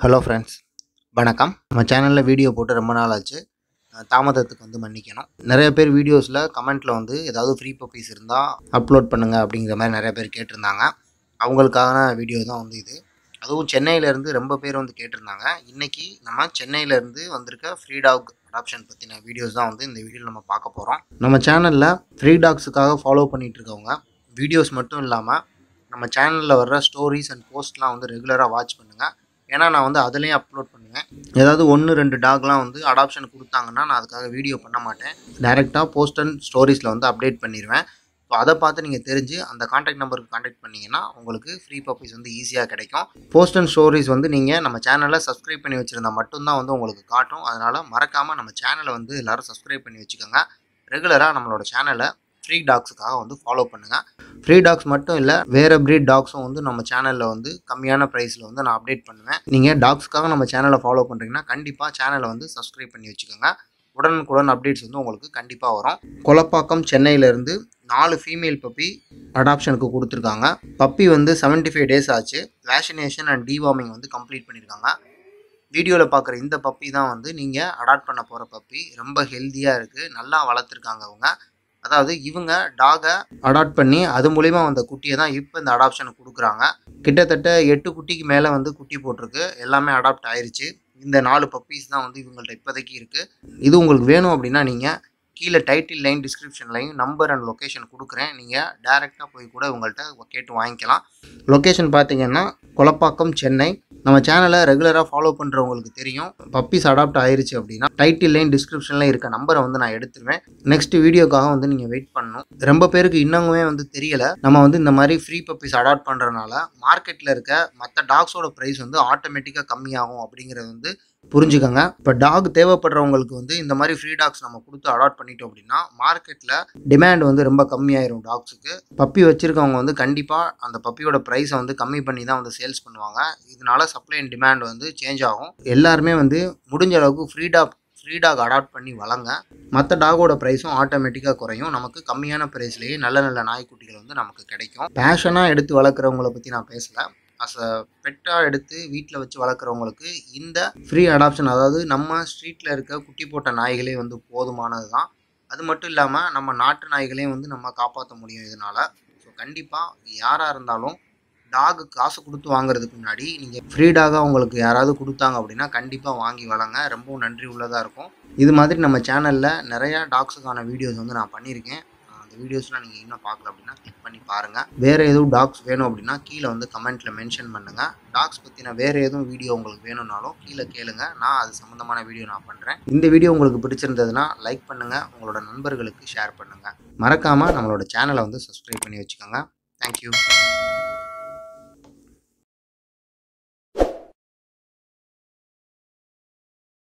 hello friends வணக்கம் நம்ம சேனலில் வீடியோ போட்டு ரொம்ப நாள் ஆச்சு அஹ் தாமதத்துக்கு வந்து மன்னிக்கணும் நிறைய பேர் வீடியோஸில் கமெண்ட்டில் வந்து ஏதாவது ஃப்ரீ பப்பீஸ் இருந்தால் அப்லோட் பண்ணுங்கள் அப்படிங்கிற மாதிரி நிறைய பேர் கேட்டிருந்தாங்க அவங்களுக்கான வீடியோ தான் வந்து இது அதுவும் சென்னையிலேருந்து ரொம்ப பேர் வந்து கேட்டிருந்தாங்க இன்றைக்கி நம்ம சென்னையிலேருந்து வந்திருக்க ஃப்ரீ டாக் அடாப்ஷன் பற்றின வீடியோஸ் தான் வந்து இந்த வீடியோவில் நம்ம பார்க்க போகிறோம் நம்ம சேனலில் ஃப்ரீ டாக்ஸுக்காக ஃபாலோ பண்ணிகிட்டு இருக்கவங்க வீடியோஸ் மட்டும் இல்லாமல் நம்ம சேனலில் வர்ற ஸ்டோரிஸ் அண்ட் போஸ்ட்லாம் வந்து ரெகுலராக வாட்ச் பண்ணுங்கள் ஏன்னா நான் வந்து அதுலேயும் அப்லோட் பண்ணுவேன் ஏதாவது ஒன்று ரெண்டு டாக்லாம் வந்து அடாப்ஷன் கொடுத்தாங்கன்னா நான் அதுக்காக வீடியோ பண்ண மாட்டேன் டைரெக்டாக போஸ்ட் அண்ட் ஸ்டோரிஸில் வந்து அப்டேட் பண்ணிடுவேன் ஸோ அதை பார்த்து நீங்கள் தெரிஞ்சு அந்த காண்டாக்ட் நம்பருக்கு காண்டாக்ட் பண்ணிங்கன்னா உங்களுக்கு ஃப்ரீ பப்பீஸ் வந்து ஈஸியாக கிடைக்கும் போஸ்ட் அண்ட் ஸ்டோரிஸ் வந்து நீங்கள் நம்ம சேனலில் சப்ஸ்கிரைப் பண்ணி வச்சுருந்தா மட்டும்தான் வந்து உங்களுக்கு காட்டும் அதனால் மறக்காமல் நம்ம சேனலை வந்து எல்லோரும் சப்ஸ்கிரைப் பண்ணி வச்சுக்கோங்க ரெகுலராக நம்மளோட சேனலை ஃப்ரீ டாக்ஸுக்காக வந்து ஃபாலோ பண்ணுங்கள் ஃப்ரீ டாக்ஸ் மட்டும் இல்லை வேறு ப்ரீட் டாக்ஸும் வந்து நம்ம சேனலில் வந்து கம்மியான ப்ரைஸில் வந்து நான் அப்டேட் பண்ணுவேன் நீங்கள் டாக்ஸ்க்காக நம்ம சேனலை ஃபாலோ பண்ணுறீங்கன்னா கண்டிப்பாக சேனலை வந்து சப்ஸ்கிரைப் பண்ணி வச்சுக்கோங்க உடனுக்குடன் அப்டேட்ஸ் வந்து உங்களுக்கு கண்டிப்பாக வரும் கொலப்பாக்கம் சென்னையிலேருந்து நாலு ஃபீமேல் பப்பி அடாப்ஷனுக்கு கொடுத்துருக்காங்க பப்பி வந்து 75 ஃபைவ் டேஸ் ஆச்சு வேக்சினேஷன் அண்ட் டிவார்மிங் வந்து கம்ப்ளீட் பண்ணியிருக்காங்க வீடியோவில் பார்க்குற இந்த பப்பி தான் வந்து நீங்கள் அடாப்ட் பண்ண போகிற பப்பி ரொம்ப ஹெல்த்தியாக இருக்குது நல்லா வளர்த்துருக்காங்க அவங்க அதாவது இவங்க டாகை அடாப்ட் பண்ணி அது மூலிமா வந்த குட்டியை தான் இப்போ இந்த அடாப்ஷனுக்கு கொடுக்குறாங்க கிட்டத்தட்ட எட்டு குட்டிக்கு மேலே வந்து குட்டி போட்டிருக்கு எல்லாமே அடாப்ட் ஆயிருச்சு இந்த நாலு பப்பீஸ் தான் வந்து இவங்கள்ட்ட இப்போதைக்கு இருக்குது இது உங்களுக்கு வேணும் அப்படின்னா நீங்கள் கீழே டைட்டில் லைன் டிஸ்கிரிப்ஷன்லையும் நம்பர் அண்ட் லொக்கேஷன் கொடுக்குறேன் நீங்கள் டேரெக்டாக போய் கூட உங்கள்கிட்ட கேட்டு வாங்கிக்கலாம் லொக்கேஷன் பார்த்தீங்கன்னா கொலப்பாக்கம் சென்னை நம்ம சேனலை ரெகுலராக ஃபாலோ பண்ணுறவங்களுக்கு தெரியும் பப்பீஸ் அடாப்ட் ஆயிருச்சு அப்படின்னா டைட்டில் லைன் டிஸ்கிரிப்ஷனில் இருக்க நம்பரை வந்து நான் எடுத்துருவேன் நெக்ஸ்ட் வீடியோக்காக வந்து நீங்கள் வெயிட் பண்ணணும் ரொம்ப பேருக்கு இன்னமுமே வந்து தெரியல நம்ம வந்து இந்த மாதிரி ஃப்ரீ பப்பீஸ் அடாப்ட் பண்ணுறதுனால மார்க்கெட்டில் இருக்க மற்ற டாக்ஸோட ப்ரைஸ் வந்து ஆட்டோமேட்டிக்காக கம்மியாகும் அப்படிங்கிறது வந்து புரிஞ்சுக்கோங்க இப்போ டாக் தேவைப்படுறவங்களுக்கு வந்து இந்த மாதிரி ஃப்ரீ டாக்ஸ் நம்ம கொடுத்து அடாப்ட் பண்ணிட்டோம் அப்படின்னா மார்க்கெட்டில் டிமாண்ட் வந்து ரொம்ப கம்மியாயிரும் டாக்ஸுக்கு பப்பி வச்சுருக்கவங்க வந்து கண்டிப்பாக அந்த பப்பியோட ப்ரைஸை வந்து கம்மி பண்ணி தான் வந்து சேல்ஸ் பண்ணுவாங்க இதனால சப்ளை அண்ட் டிமாண்ட் வந்து சேஞ்ச் ஆகும் எல்லாருமே வந்து முடிஞ்ச அளவுக்கு free dog free dog adopt பண்ணி வளங்க மற்ற டாகோட ப்ரைஸும் ஆட்டோமேட்டிக்காக குறையும் நமக்கு கம்மியான ப்ரைஸ்லேயே நல்ல நல்ல நாய்க்குட்டிகள் வந்து நமக்கு கிடைக்கும் பேஷனாக எடுத்து வளர்க்குறவங்கள பற்றி நான் பேசலை அஸ் அ பெட்டாக எடுத்து வீட்டில் வச்சு வளர்க்குறவங்களுக்கு இந்த ஃப்ரீ அடாப்ஷன் அதாவது நம்ம ஸ்ட்ரீட்டில் இருக்க குட்டி போட்ட நாய்களே வந்து போதுமானது தான் அது மட்டும் இல்லாமல் நம்ம நாட்டு நாய்களையும் வந்து நம்ம காப்பாற்ற முடியும் இதனால் ஸோ கண்டிப்பாக யாராக இருந்தாலும் டாகு காசு கொடுத்து வாங்குறதுக்கு முன்னாடி நீங்கள் ஃப்ரீ டாகாக உங்களுக்கு யாராவது கொடுத்தாங்க அப்படின்னா கண்டிப்பாக வாங்கி வளங்க ரொம்பவும் நன்றி உள்ளதாக இருக்கும் இது மாதிரி நம்ம சேனலில் நிறையா டாக்ஸுக்கான வீடியோஸ் வந்து நான் பண்ணியிருக்கேன் அந்த வீடியோஸ்லாம் நீங்கள் இன்னும் பார்க்கல அப்படின்னா கிளிக் பண்ணி பாருங்கள் வேறு எதுவும் டாக்ஸ் வேணும் அப்படின்னா கீழே வந்து கமெண்ட்டில் மென்ஷன் பண்ணுங்கள் டாக்ஸ் பற்றின வேறு எதுவும் வீடியோ உங்களுக்கு வேணும்னாலும் கீழே கேளுங்க நான் அது சம்மந்தமான வீடியோ நான் பண்ணுறேன் இந்த வீடியோ உங்களுக்கு பிடிச்சிருந்ததுன்னா லைக் பண்ணுங்கள் உங்களோட நண்பர்களுக்கு ஷேர் பண்ணுங்கள் மறக்காமல் நம்மளோட சேனலை வந்து சப்ஸ்கிரைப் பண்ணி வச்சுக்கோங்க தேங்க்யூ